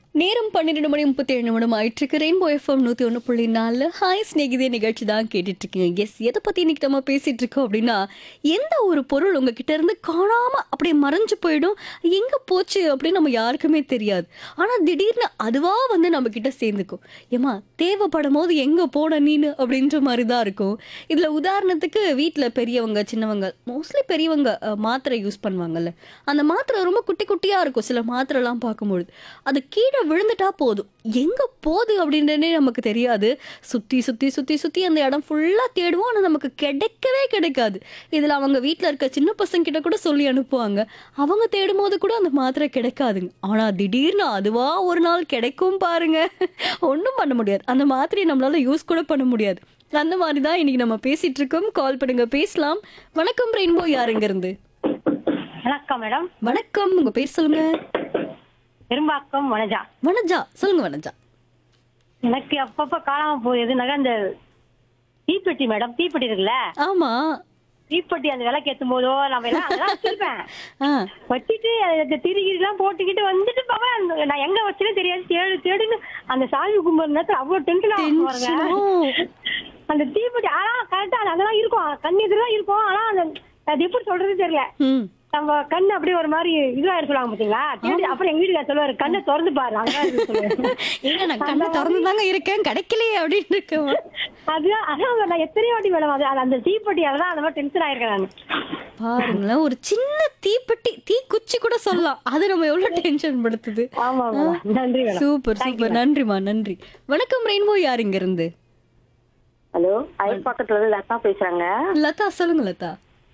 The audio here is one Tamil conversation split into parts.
நேரம் பன்னிரெண்டு மணி முப்பத்தி ஏழு நிமிடம் ஆயிட்டு இருக்கு ரெயின்போ எஃப்எம் நூத்தி ஒன்று புள்ளி நாலு ஹாய் ஸ்நேகிதே நிகழ்ச்சி தான் கேட்டுட்டு இருக்கீங்க எஸ் எதை பத்தி இன்னைக்கு நம்ம பேசிட்டு இருக்கோம் அப்படின்னா எந்த ஒரு பொருள் உங்ககிட்ட இருந்து காணாம அப்படியே மறைஞ்சு போயிடும் எங்க போச்சு அப்படின்னு நம்ம யாருக்குமே தெரியாது ஆனா திடீர்னு அதுவா வந்து நம்ம கிட்ட சேர்ந்துக்கும் ஏமா தேவைப்படும் போது எங்க போன நீனு அப்படின்ற மாதிரி தான் இருக்கும் இதுல உதாரணத்துக்கு வீட்ல பெரியவங்க சின்னவங்க மோஸ்ட்லி பெரியவங்க அஹ், மாத்திரை யூஸ் பண்ணுவாங்கல்ல அந்த மாத்திரை ரொம்ப குட்டி குட்டியா இருக்கும் சில மாத்திரைலாம் பார்க்கும்பொழுது அது கீழே விழுந்துட்டா போதும் எங்க போகுது அப்படின்றனே நமக்கு தெரியாது சுத்தி சுத்தி சுத்தி சுத்தி அந்த இடம் ஃபுல்லா தேடுவோம் ஆனா நமக்கு கிடைக்கவே கிடைக்காது இதுல அவங்க வீட்ல இருக்க சின்ன பசங்க கிட்ட கூட சொல்லி அனுப்புவாங்க அவங்க தேடும் போது கூட அந்த மாத்திரை கிடைக்காதுங்க ஆனா திடீர்னு அதுவா ஒரு நாள் கிடைக்கும் பாருங்க ஒன்றும் பண்ண முடியாது அந்த மாத்திரையை நம்மளால யூஸ் கூட பண்ண முடியாது அந்த மாதிரி தான் இன்னைக்கு நம்ம பேசிட்டு இருக்கோம் கால் பண்ணுங்க பேசலாம் வணக்கம் ரெயின்போ யாருங்க இருந்து வணக்கம் மேடம் வணக்கம் உங்க பேர் சொல்லுங்க பெரும்பாக்கம் வனஜா வனஜா சொல்லுங்க வனஜா எனக்கு அப்பப்ப காணாம போகுதுனாக்கா இந்த தீப்பெட்டி மேடம் தீப்பெட்டி இருக்குல்ல ஆமா தீப்பெட்டி அந்த விளக்கு ஏத்தும் போதோ நம்ம எல்லாம் அதெல்லாம் வச்சிருப்பேன் ஆ வச்சுட்டு அந்த திரிகிரி எல்லாம் போட்டுக்கிட்டு வந்துட்டு பாப்பா அந்த நான் எங்க வச்சேனே தெரியாது தேடு தேடுன்னு அந்த சாமி கும்பிட்ற நேரத்துல அவ்வளவு டென்ஷன் ஆகும் பாருங்க டென்ஷனோ அந்த தீப்பெட்டி ஆனா கரெக்டா அதெல்லாம் இருக்கும் கண் எதிரெல்லாம் இருக்கும் ஆனா அந்த அது எப்படி சொல்றது தெரியல ம் நம்ம கண்ணு அப்படியே ஒரு மாதிரி இதுவா சொல்லுவாங்க பாத்தீங்களா தேடி அப்புறம் எங்க வீட்டுக்கார சொல்லுவாரு கண்ணை திறந்து பாரு அங்க இருக்குன்னு சொல்லுவாரு. இல்ல நான் கண்ணை திறந்து தாங்க இருக்கேன் கிடைக்கலையே அப்படின்னு இருக்கேன் அதுதான் அதான் நான் எத்தனை வாட்டி மேடம் அது அது அந்த தீப்பெட்டி அதெல்லாம் அந்த மாதிரி டென்ஷன் ஆயிருக்கேன் நான் பாருங்களேன் ஒரு சின்ன தீப்பெட்டி தீ குச்சி கூட சொல்லலாம் அது நம்ம எவ்வளவு டென்ஷன் படுத்துது ஆமா மேடம் நன்றி மேடம் சூப்பர் சூப்பர் நன்றிமா நன்றி வணக்கம் ரெயின்போ யார் இங்க இருந்து ஹலோ ஐ பக்கத்துல இருந்து லதா பேசுறாங்க லதா சொல்லுங்க லதா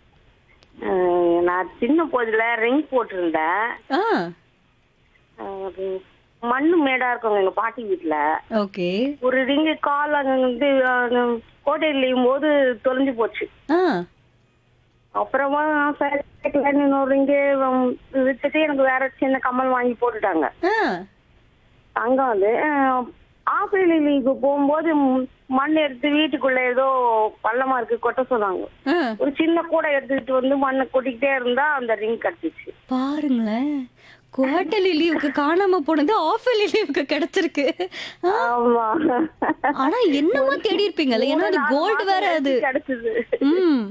அஹ் நான் சின்ன போதுல ரிங் போட்டிருந்தேன் ஆ அஹ் அது மண்ணு மேடா இருக்குங்க எங்க பாட்டி வீட்டுல ஓகே ஒரு ரிங்கு கால் அங்க வந்து அஹ், கோட்டையில் லீவும் போது தொலைஞ்சு போச்சு ஆ அப்புறமா சரி, இன்னொரு ரிங்கு வித்துட்டு எனக்கு வேற சின்ன கம்மல் வாங்கி போட்டுட்டாங்க ஆ அங்க வந்து ஆப்பிள் லீவுக்கு போகும்போது ம், மண் எடுத்து வீட்டுக்குள்ள ஏதோ பள்ளமா இருக்கு கொட்ட சொன்னாங்க ஆ ஒரு சின்ன கூடை எடுத்துக்கிட்டு வந்து மண்ணை கொட்டிக்கிட்டே இருந்தா அந்த ரிங் கட்டிச்சு பாருங்களேன் குவார்டர்லி லீவுக்கு காணாம போனது ஆஃப் லீவுக்கு கிடைச்சிருக்கு ஆ, ஆமா ஆனா என்னமா தேடி இருப்பீங்கல்ல ஏன்னா அது கோல்டு வேற அது கிடைச்சது ம்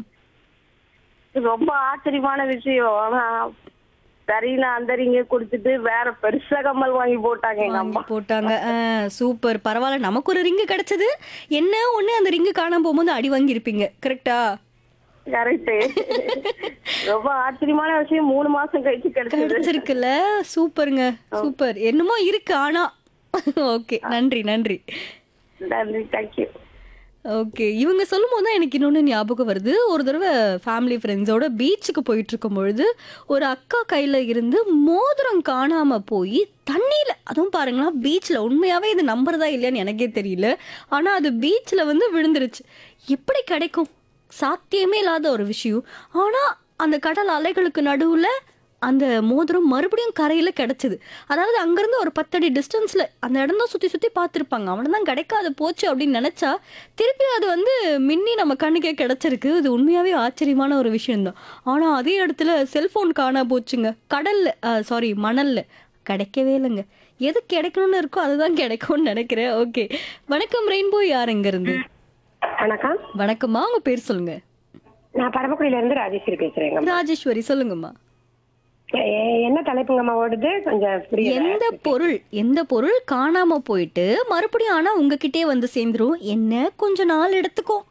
ரொம்ப ஆச்சரியமான விஷயம் ஆனா சரி நான் அந்த ரிங்க கொடுத்துட்டு வேற பெருசா கம்மல் வாங்கி போட்டாங்க எங்க வாங்கி அம்மா போட்டாங்க சூப்பர் பரவாயில்ல நமக்கு ஒரு ரிங்கு கிடைச்சது என்ன ஒண்ணு அந்த ரிங்கு காணாம போகும்போது அடி வாங்கி இருப்பீங்க கரெக்டா கரெக்ட் ரொம்ப ஆச்சரியமான விஷயம் மூணு மாசம் கழிச்சு கிடைச்சது கிடைச்சிருக்குல்ல சூப்பருங்க சூப்பர் என்னமோ இருக்கு ஆனா ஓகே நன்றி நன்றி நன்றி தேங்க்யூ ஓகே இவங்க சொல்லும் போது தான் எனக்கு இன்னொன்று ஞாபகம் வருது ஒரு தடவை ஃபேமிலி ஃப்ரெண்ட்ஸோட பீச்சுக்கு போயிட்டு இருக்கும் பொழுது ஒரு அக்கா கையில் இருந்து மோதிரம் காணாம போய் தண்ணியில் அதுவும் பாருங்களா பீச்சில் உண்மையாகவே இது நம்புறதா இல்லையான்னு எனக்கே தெரியல ஆனால் அது பீச்சில் வந்து விழுந்துருச்சு எப்படி கிடைக்கும் சாத்தியமே இல்லாத ஒரு விஷயம் ஆனால் அந்த கடல் அலைகளுக்கு நடுவில் அந்த மோதிரம் மறுபடியும் கரையில் கிடச்சிது அதாவது அங்கேருந்து ஒரு பத்தடி டிஸ்டன்ஸில் அந்த இடம் தான் சுற்றி சுற்றி பார்த்துருப்பாங்க அவனை தான் கிடைக்காது போச்சு அப்படின்னு நினச்சா திருப்பி அது வந்து மின்னி நம்ம கண்ணுக்கே கிடச்சிருக்கு இது உண்மையாகவே ஆச்சரியமான ஒரு விஷயம்தான் ஆனால் அதே இடத்துல செல்ஃபோன் காணா போச்சுங்க கடலில் சாரி மணலில் கிடைக்கவே இல்லைங்க எது கிடைக்கணும்னு இருக்கோ அதுதான் கிடைக்கும்னு நினைக்கிறேன் ஓகே வணக்கம் ரெயின்போ யார் இருந்து வணக்கம் வணக்கம்மா உங்க பேர் சொல்லுங்க நான் பரமக்குடியில இருந்து ராஜேஸ்வரி பேசுறேங்க ராஜேஸ்வரி சொல்லுங்கம்மா எ- என்ன தலைப்புங்கம்மா ஓடுது கொஞ்சம் புரியல எந்த பொருள் எந்த பொருள் காணாம போயிட்டு மறுபடியும் ஆனா உங்ககிட்டே வந்து சேர்ந்துரும் என்ன கொஞ்ச நாள் எடுத்துக்கும்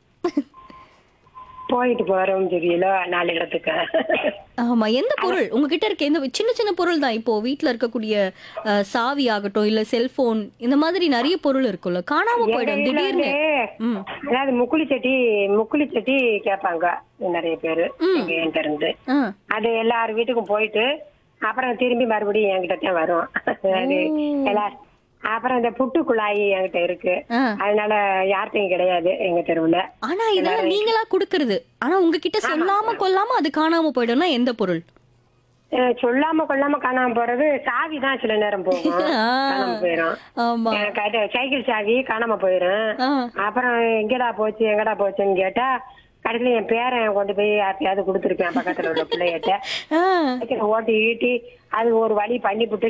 போயிட்டு போறோம் தெரியல நாலு இடத்துக்கு ஆமா எந்த பொருள் உங்ககிட்ட இருக்க எந்த சின்ன சின்ன பொருள் தான் இப்போ வீட்ல இருக்கக்கூடிய அஹ், சாவி ஆகட்டும் இல்ல செல்போன் இந்த மாதிரி நிறைய பொருள் இருக்கும்ல காணாம போயிடும் இடையில திடீர்னு வந்து, ம் அதாவது முக்குளி சட்டி முக்குளி சட்டி கேட்பாங்க நிறைய பேரு எங்க என்கிட்ட இருந்து ஆ அது எல்லார் வீட்டுக்கும் போயிட்டு அப்புறம் திரும்பி மறுபடியும் என்கிட்ட தான் வரும் அது எல்லா அப்புறம் இந்த புட்டு குழாய் என்கிட்ட இருக்கு ஆ. அதனால யார்கிட்டையும் கிடையாது எங்க தெருவுல ஆனா இதெல்லாம் நீங்களா குடுக்கறது ஆனா உங்ககிட்ட சொல்லாம கொல்லாம அது காணாம போயிடும்னா எந்த பொருள் அஹ் சொல்லாம கொள்ளாம காணாம போறது சாவி தான் சில நேரம் போகும் ஆ. காணாம போயிரும் ஆமா எனக்கு அது சைக்கிள் சாவி காணாம போயிரும் ஆ. அப்புறம் எங்கடா போச்சு எங்கடா போச்சுன்னு கேட்டா கடைசியில என் பேரன் கொண்டு போய் யார்ட்டையாவது கொடுத்துருப்பேன் பக்கத்துல உள்ள பிள்ளைகிட்ட ஆ ஓட்டி ஈட்டி அது ஒரு வழி பண்ணி விட்டு